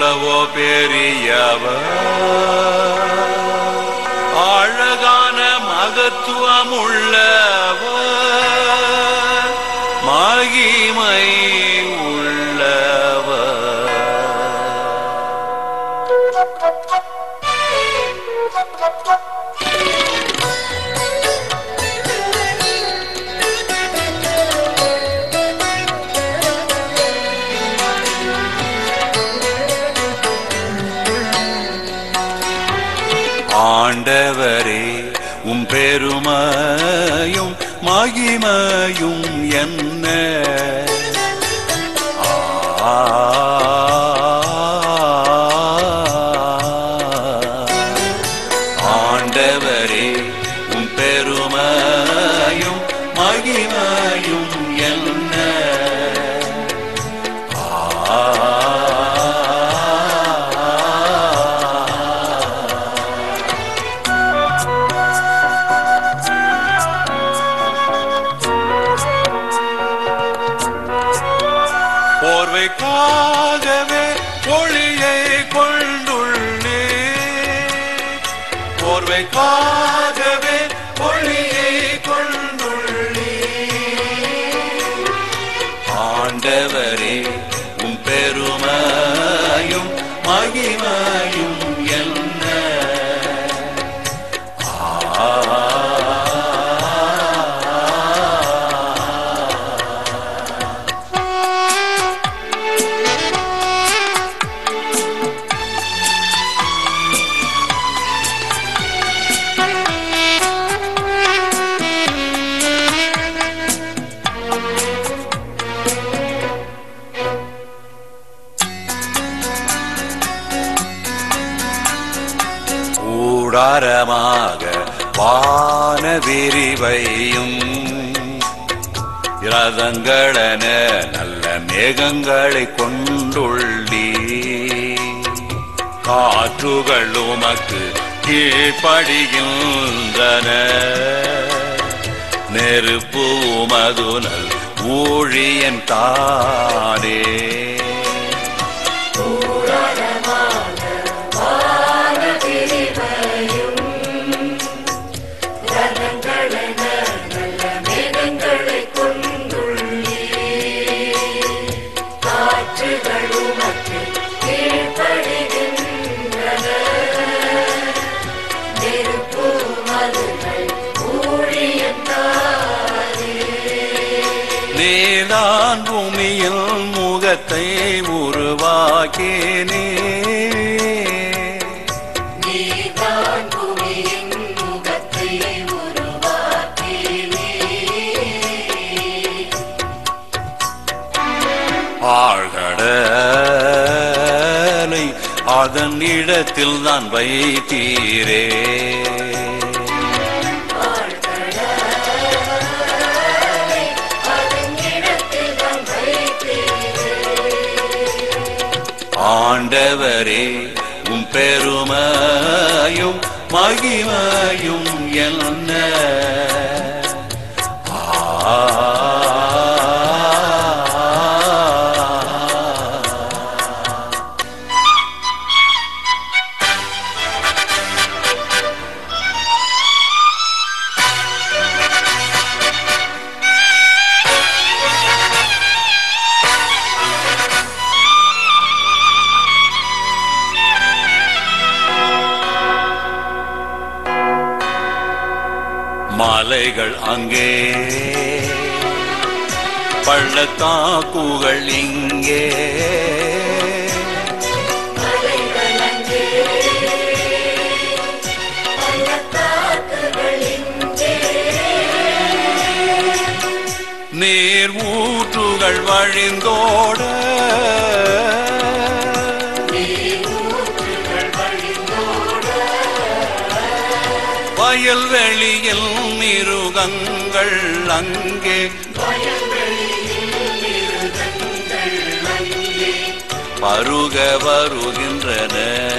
எவ்வளவோ பெரியவர் அழகான மகத்துவம் உள்ளவர் மகிமை உள்ளவர் ஆண்டவரே உம் பெருமையும் மகிமையும் என்ன ஆண்டவரே உம் பெருமையும் மகிமையும் என்ன போர்வைக்காகவே ஒளியை கொண்டுள்ளே போர்வைக்காகவே ஒளியை கொண்டுள்ளே ஆண்டவரே உம் பெருமையும் மகிமையும் என்ன கூடாரமாக வான விரிவையும் ரதங்களென நல்ல மேகங்களை கொண்டுள்ளி காற்றுகள் உமக்கு கீழ்ப்படிகின்றன நெருப்பு உமதுனல் ஊழியன் தானே நீதான் பூமியில் முகத்தை உருவாக்கினே நீதான் பூமியின் முகத்தை உருவாக்கினே. ஆழ்கடலை அதன் இடத்தில் தான் வைத்தீரே ஆழ்கடலை அதன் இடத்தில் தான் வைத்தீரே. ஆண்டவரே உம் பெருமையும் மகிமையும் என்ன ஆ மாலைகள் அங்கே பள்ளத்தாக்குகள் இங்கே மலைகள் அங்கே, பள்ளத்தாக்குகள் இங்கே. நீர் ஊற்றுகள் வழிந்தோட நீரூற்றுகள் வழிந்தோட, வயல்வெளியில் மிருகங்கள் அங்கே வயல்வெளியில் மிருகங்கள் அங்கே. பருக வருகின்றன